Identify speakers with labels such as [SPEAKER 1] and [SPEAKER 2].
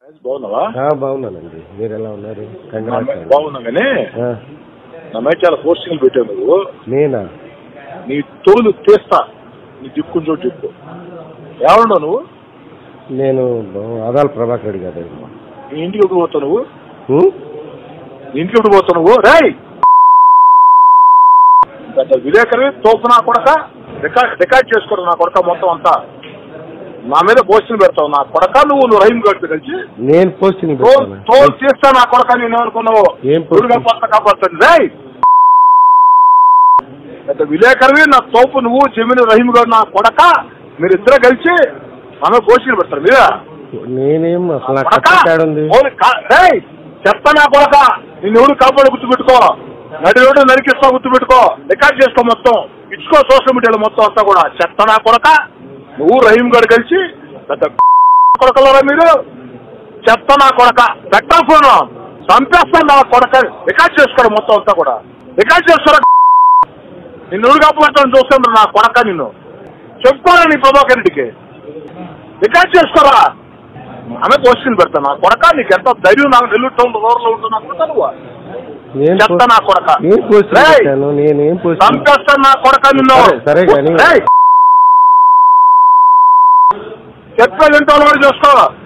[SPEAKER 1] బాగున్నావా
[SPEAKER 2] ఆ, బాగున్నానండి మీరు ఎలా ఉన్నారు కంగ్రాట్స్ అండి.
[SPEAKER 1] బాగున్నా కానీ
[SPEAKER 2] ఆ,
[SPEAKER 1] నా మీద చాలా పోస్టింగ్లు పెట్టావు నువ్వు
[SPEAKER 2] నేనా
[SPEAKER 1] నీ తోలు తీస్తా నీ దిక్కుని చోటు చెప్పు ఎవరున్నావు నువ్వు
[SPEAKER 2] నేను ఆదాల ప్రభాకర్ రెడ్డి గారు
[SPEAKER 1] నీ ఇంటికి ఎప్పుడు పోతావు నువ్వు
[SPEAKER 2] ఉం?
[SPEAKER 1] నీ ఇంటికి ఎప్పుడు పోతావు నువ్వు రేయ్ పెద్ద విలేకరి తోపు నా కొడక రికార్డ్ రికార్డ్ చేసుకోరు నా కొడక మొత్తం అంతా నా మీద పోస్టింగ్ పెడతావు నా కొడక నువ్వు నువ్వు రైమ్ గడిపి కలిసి
[SPEAKER 2] నేను పోస్టింగ్
[SPEAKER 1] తోలు
[SPEAKER 2] పెట్టాను
[SPEAKER 1] తోలు తీస్తా నా కొడక నేను ఏమనుకున్నావు
[SPEAKER 2] ఏం పోస్ట్?
[SPEAKER 1] దుర్గా కొత్త కాపాడుతుంది రేయ్ పెద్ద విలేకరివి నా తోపు నువ్వు జమీన్ రహీం గారు నా కొడక మీరిద్దరు కలిసి ఆమె పోస్టింగ్ పెడతారు మీరా
[SPEAKER 2] నేనేం అసలు నాకు
[SPEAKER 1] కొడక
[SPEAKER 2] కష్టపడి ఉంది
[SPEAKER 1] ఓరి కా- రేయ్ చెత్త నా కొడక నిన్ను ఎవడు కాపాడు గుర్తుపెట్టుకో నడి రోడ్డు నరికిస్తా గుర్తుపెట్టుకో రికార్డ్ చేసుకో మొత్తం ఇచ్చుకో సోషల్ మీడియాలో మొత్తం అంతా కూడా చెత్త నా కొడక నువ్వు రహీం గారు కలిసి పెద్ద కొడకలరా మీరు చెత్త నా కొడక పెట్టా ఫోన్ చంపేస్తా నా కొడక రికార్డ్ చేసుకోవడం మొత్తం అంతా కూడా రికార్డ్ చేసుకోరా నిన్ను ఎవడు కాపాడుతాను చూస్తాను నా కొడక నిన్ను చెప్పుకోరా నీ ప్రభాకర్ రెడ్డికి రికార్డ్ చేసుకోరా ఆమె క్వశ్చన్ పెడతా నా కొడక నీకు ఎంత ధైర్యం నాకు నెల్లూరు టౌన్ రూరల్ ఉంటున్నా కొడక నువ్వు
[SPEAKER 2] నేను
[SPEAKER 1] చెత్త నా కొడక
[SPEAKER 2] నేను పోస్టింగ్
[SPEAKER 1] రేయ్!
[SPEAKER 2] పెట్టాను నేనేం పోస్టింగ్
[SPEAKER 1] చంపేస్తా నా కొడక నిన్ను
[SPEAKER 2] సరే, సరే కానీ-
[SPEAKER 1] రేయ్! చెప్పేది ఎంతో వాడు చేసుకో